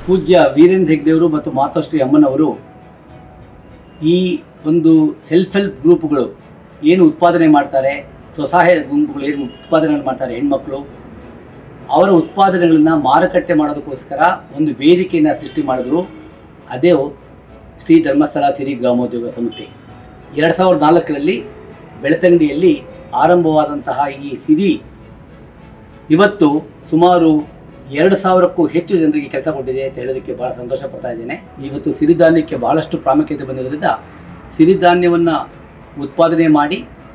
ಪೂಜ್ಯ ವೀರೇಂದ್ರ ಹೆಗ್ಡೆಯವರು ಮತ್ತು ಮಾತಾಶ್ರೀ ಅಮ್ಮನವರು ಈ ಒಂದು ಸೆಲ್ಫ್ ಹೆಲ್ಪ್ ಗ್ರೂಪ್ಗಳು ಏನು ಉತ್ಪಾದನೆ ಮಾಡ್ತಾರೆ ಸ್ವಸಹಾಯ ಗುಂಪುಗಳು ಏನು ಉತ್ಪಾದನೆ ಮಾಡ್ತಾರೆ ಹೆಣ್ಮಕ್ಳು ಅವರ ಉತ್ಪಾದನೆಗಳನ್ನು ಮಾರುಕಟ್ಟೆ ಮಾಡೋದಕ್ಕೋಸ್ಕರ ಒಂದು ವೇದಿಕೆಯನ್ನು ಸೃಷ್ಟಿ ಮಾಡಿದ್ರು ಅದೇ ಶ್ರೀ ಧರ್ಮಸ್ಥಳ ಸಿರಿ ಗ್ರಾಮೋದ್ಯೋಗ ಸಂಸ್ಥೆ ಎರಡು ಸಾವಿರದ ನಾಲ್ಕರಲ್ಲಿ ಬೆಳತಂಗಡಿಯಲ್ಲಿ ಆರಂಭವಾದಂತಹ ಈ ಸಿರಿ ಇವತ್ತು ಸುಮಾರು ಎರಡು ಸಾವಿರಕ್ಕೂ ಹೆಚ್ಚು ಜನರಿಗೆ ಕೆಲಸ ಕೊಟ್ಟಿದೆ ಅಂತ ಹೇಳೋದಕ್ಕೆ ಬಹಳ ಸಂತೋಷ ಪಡ್ತಾ ಇದ್ದೇನೆ ಇವತ್ತು ಸಿರಿಧಾನ್ಯಕ್ಕೆ ಬಹಳಷ್ಟು ಪ್ರಾಮುಖ್ಯತೆ ಬಂದಿರೋದ್ರಿಂದ ಸಿರಿಧಾನ್ಯವನ್ನು ಉತ್ಪಾದನೆ ಮಾಡಿ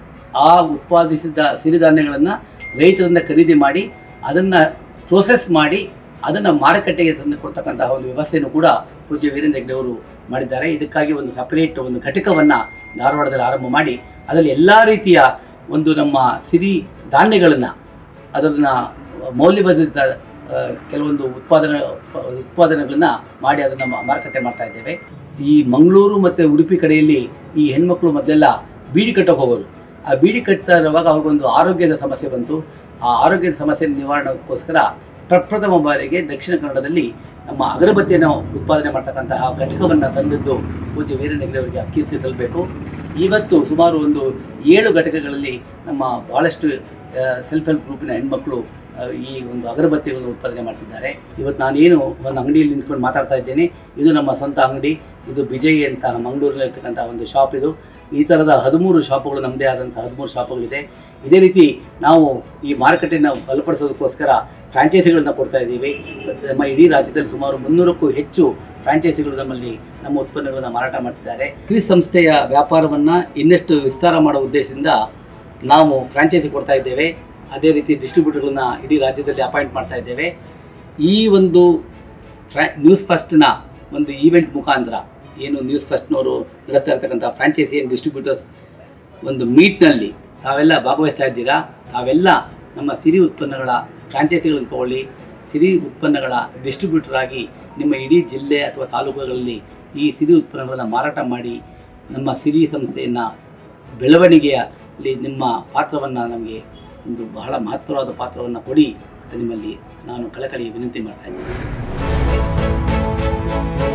ಆ ಉತ್ಪಾದಿಸಿದ ಸಿರಿಧಾನ್ಯಗಳನ್ನು ರೈತರಿಂದ ಖರೀದಿ ಮಾಡಿ ಅದನ್ನು ಪ್ರೋಸೆಸ್ ಮಾಡಿ ಅದನ್ನು ಮಾರುಕಟ್ಟೆಗೆ ತಂದು ಕೊಡ್ತಕ್ಕಂತಹ ಒಂದು ವ್ಯವಸ್ಥೆಯನ್ನು ಕೂಡ ಪೂಜ್ಯ ವೀರೇಂದ್ರ ಹೆಗ್ಡೆ ಅವರು ಮಾಡಿದ್ದಾರೆ ಇದಕ್ಕಾಗಿ ಒಂದು ಸಪರೇಟ್ ಒಂದು ಘಟಕವನ್ನು ಧಾರವಾಡದಲ್ಲಿ ಆರಂಭ ಮಾಡಿ ಅದರಲ್ಲಿ ಎಲ್ಲ ರೀತಿಯ ಒಂದು ನಮ್ಮ ಸಿರಿ ಧಾನ್ಯಗಳನ್ನು ಅದನ್ನು ಮೌಲ್ಯವರ್ಧಿತ ಆ, ಕೆಲವೊಂದು ಉತ್ಪಾದನೆ ಉತ್ಪಾದನೆಗಳನ್ನ ಮಾಡಿ ಅದನ್ನು ಮಾರುಕಟ್ಟೆ ಮಾಡ್ತಾ ಇದ್ದೇವೆ ಈ ಮಂಗಳೂರು ಮತ್ತು ಉಡುಪಿ ಕಡೆಯಲ್ಲಿ ಈ ಹೆಣ್ಮಕ್ಳು ಮೊದಲೆಲ್ಲ ಬೀಡಿ ಕಟ್ಟೋಕೆ ಹೋಗೋರು ಆ ಬೀಡಿ ಕಟ್ತಾ ಇರುವಾಗ ಅವ್ರಿಗೊಂದು ಆರೋಗ್ಯದ ಸಮಸ್ಯೆ ಬಂತು ಆ ಆರೋಗ್ಯದ ಸಮಸ್ಯೆ ನಿವಾರಣೆಗೋಸ್ಕರ ಪ್ರಪ್ರಥಮ ಬಾರಿಗೆ ದಕ್ಷಿಣ ಕನ್ನಡದಲ್ಲಿ ನಮ್ಮ ಅಗರಬತ್ತಿಯನ್ನು ಉತ್ಪಾದನೆ ಮಾಡ್ತಕ್ಕಂತಹ ಘಟಕವನ್ನು ತಂದದ್ದು ಪೂಜ್ಯ ವೀರೇಂದ್ರ ಹೆಗ್ಡೆ ಅವರಿಗೆ ಕೀರ್ತಿ ಸಲ್ಲಬೇಕು ಇವತ್ತು ಸುಮಾರು ಒಂದು ಏಳು ಘಟಕಗಳಲ್ಲಿ ನಮ್ಮ ಬಹಳಷ್ಟು ಸೆಲ್ಫ್ ಹೆಲ್ಪ್ ಗ್ರೂಪಿನ ಹೆಣ್ಮಕ್ಳು ಆ, ಈ ಒಂದು ಅಗರಬತ್ತಿಗಳನ್ನು ಉತ್ಪಾದನೆ ಮಾಡ್ತಿದ್ದಾರೆ ಇವತ್ತು ನಾನೇನು ಒಂದು ಅಂಗಡಿಯಲ್ಲಿ ನಿಂತ್ಕೊಂಡು ಮಾತಾಡ್ತಾ ಇದ್ದೇನೆ ಇದು ನಮ್ಮ ಸ್ವಂತ ಅಂಗಡಿ ಇದು ವಿಜಯ್ ಅಂತ ಮಂಗಳೂರಿನಲ್ಲಿರ್ತಕ್ಕಂಥ ಒಂದು ಶಾಪ್ ಇದು ಈ ಥರದ ಹದಿಮೂರು ಶಾಪುಗಳು ನಮ್ಮದೇ ಆದಂಥ ಹದಿಮೂರು ಶಾಪುಗಳಿದೆ ಇದೇ ರೀತಿ ನಾವು ಈ ಮಾರುಕಟ್ಟೆಯನ್ನು ಬಲಪಡಿಸೋದಕ್ಕೋಸ್ಕರ ಫ್ರಾಂಚೈಸಿಗಳನ್ನ ಕೊಡ್ತಾ ಇದ್ದೀವಿ ನಮ್ಮ ಇಡೀ ರಾಜ್ಯದಲ್ಲಿ ಸುಮಾರು ಮುನ್ನೂರಕ್ಕೂ ಹೆಚ್ಚು ಫ್ರಾಂಚೈಸಿಗಳು ನಮ್ಮಲ್ಲಿ ನಮ್ಮ ಉತ್ಪನ್ನಗಳನ್ನು ಮಾರಾಟ ಮಾಡ್ತಿದ್ದಾರೆ ಈ ಸಂಸ್ಥೆಯ ವ್ಯಾಪಾರವನ್ನು ಇನ್ನಷ್ಟು ವಿಸ್ತಾರ ಮಾಡೋ ಉದ್ದೇಶದಿಂದ ನಾವು ಫ್ರಾಂಚೈಸಿ ಕೊಡ್ತಾ ಇದ್ದೇವೆ ಅದೇ ರೀತಿ ಡಿಸ್ಟ್ರಿಬ್ಯೂಟರ್ಗಳನ್ನ ಇಡೀ ರಾಜ್ಯದಲ್ಲಿ ಅಪಾಯಿಂಟ್ ಮಾಡ್ತಾ ಇದ್ದೇವೆ ಈ ಒಂದು ಫ್ರಾ ನ್ಯೂಸ್ ಫಸ್ಟ್ನ ಒಂದು ಈವೆಂಟ್ ಮುಖಾಂತರ ಏನು ನ್ಯೂಸ್ ಫಸ್ಟ್ನವರು ನಡೆಸ್ತಾ ಇರ್ತಕ್ಕಂಥ ಫ್ರಾಂಚೈಸಿ ಆ್ಯಂಡ್ ಡಿಸ್ಟ್ರಿಬ್ಯೂಟರ್ಸ್ ಒಂದು ಮೀಟ್ನಲ್ಲಿ ತಾವೆಲ್ಲ ಭಾಗವಹಿಸ್ತಾ ಇದ್ದೀರಾ ತಾವೆಲ್ಲ ನಮ್ಮ ಸಿರಿ ಉತ್ಪನ್ನಗಳ ಫ್ರಾಂಚೈಸಿಗಳನ್ನು ತಗೊಳ್ಳಿ ಸಿರಿ ಉತ್ಪನ್ನಗಳ ಡಿಸ್ಟ್ರಿಬ್ಯೂಟರ್ ಆಗಿ ನಿಮ್ಮ ಇಡೀ ಜಿಲ್ಲೆ ಅಥವಾ ತಾಲೂಕುಗಳಲ್ಲಿ ಈ ಸಿರಿ ಉತ್ಪನ್ನಗಳನ್ನು ಮಾರಾಟ ಮಾಡಿ ನಮ್ಮ ಸಿರಿ ಸಂಸ್ಥೆಯನ್ನು ಬೆಳವಣಿಗೆಯಲ್ಲಿ ನಿಮ್ಮ ಪಾತ್ರವನ್ನು ನಮಗೆ ಒಂದು ಬಹಳ ಮಹತ್ವವಾದ ಪಾತ್ರವನ್ನು ಕೊಡಿ ಅಂತ ನಿಮ್ಮಲ್ಲಿ ನಾನು ಕಳಕಳಿ ವಿನಂತಿ ಮಾಡ್ತಾ ಇದ್ದೀನಿ